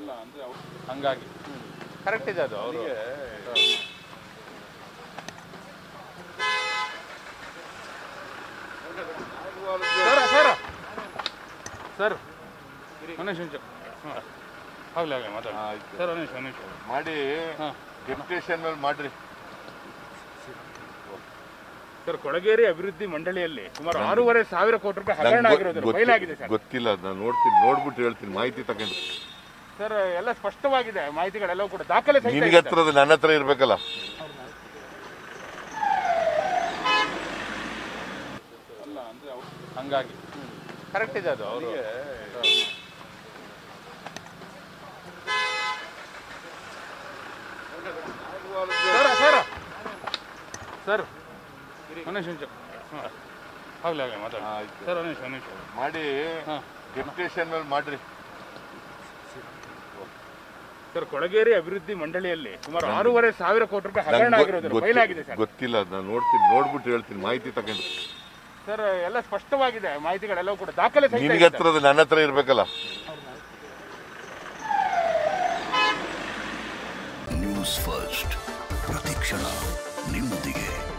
ಅಲ್ಲ ಅಂದ್ರೆ ಅವ್ರು ಹಂಗಾಗಿ ಕರೆಕ್ಟ್ ಇದೆ ಅದು ಅವರು ಸರ್ ಸರ್ ಸರ್ ಒಂದು ನಿಮಿಷ ನಿಮಿಷ ಹಾಂ ಆಗಲಿ ಆಗಲಿ ಮಾತಾಡಿ ಆಯ್ತು. ಸರ್ ಒಂದು ನಿಮಿಷ ಒಂದು ನಿಮಿಷ ಮಾಡಿ ಹಾಂ ಡೆಪ್ಯುಟೇಷನ್ ಮೇಲೆ ಮಾಡ್ರಿ ಸರ್ ಕೊಳಗೇರಿ ಅಭಿವೃದ್ಧಿ ಮಂಡಳಿಯಲ್ಲಿ ಸುಮಾರು ಆರೂವರೆ ಸಾವಿರ ಕೋಟಿ ರೂಪಾಯಿ ಹಗರಣ ನಂಗ್ ಆಗಿರೋದು ಗೊತ್ತಿ- ಬಯಲಾಗಿದೆ ಸರ್ ಗೊತ್ತಿಲ್ಲ ನಾನು ನೋಡ್ತೀನಿ ನೋಡ್ಬಿಟ್ಟು ಹೇಳ್ತೀನಿ ಮಾಹಿತಿ ತಗೊಂಡು ಸರ್ ಎಲ್ಲ ಸ್ಪಷ್ಟವಾಗಿದೆ ಮಾಹಿತಿಗಳೆಲ್ಲವೂ ಕೂಡ ದಾಖಲೆ ಸಹಿತ ನಿನ್ಗೆ ಇದೆ ಹತ್ರ ನನ್ನ ಹತ್ರ ಇರ್ಬೇಕಲ್ಲ ಅಲ್ಲ ಅಂದ್ರೆ ಅವ್ರು ಹಂಗಾಗಿ ಕರೆಕ್ಟ್ ಇದೆ ಅದು ಅವರು ಸರ್ ಸರ್ ಸರ್ ಒಂದು ನಿಮಿಷ ನಿಮಿಷ ಹಾಂ ಆಗಲಿ ಆಗಲಿ ಮಾತಾಡಿ ಆಯ್ತು. ಸರ್ ಒಂದು ನಿಮಿಷ ಒಂದು ನಿಮಿಷ ಮಾಡಿ ಹಾಂ ಡೆಪ್ಯುಟೇಷನ್ ಮೇಲೆ ಮಾಡ್ರಿ ಸರ್ ಕೊಳಗೇರಿ ಅಭಿವೃದ್ಧಿ ಮಂಡಳಿಯಲ್ಲಿ ಸುಮಾರು ಆರೂವರೆ ಸಾವಿರ ಕೋಟಿ ರೂಪಾಯಿ ಹಗರಣ ನಂಗ್ ಆಗಿರೋದು ಗೊತ್ತಿ- ಬಯಲಾಗಿದೆ ಸರ್ ಗೊತ್ತಿಲ್ಲ ನಾನು ನೋಡ್ತೀನಿ ನೋಡ್ಬಿಟ್ಟು ಹೇಳ್ತೀನಿ ಮಾಹಿತಿ ತಗೊಂಡು ಸರ್ ಎಲ್ಲ ಸ್ಪಷ್ಟವಾಗಿದೆ ಮಾಹಿತಿಗಳೆಲ್ಲವೂ ಕೂಡ ದಾಖಲೆ ಸಹಿತ ನಿನ್ಗೆ ಇದೆ ಹತ್ರ ನನ್ನ ಹತ್ರ ಇರ್ಬೇಕಲ್ಲ ನ್ಯೂಸ್ ಫಸ್ಟ್ ಪ್ರತಿಕ್ಷಣ ನಿಮ್ಮೊಂದಿಗೆ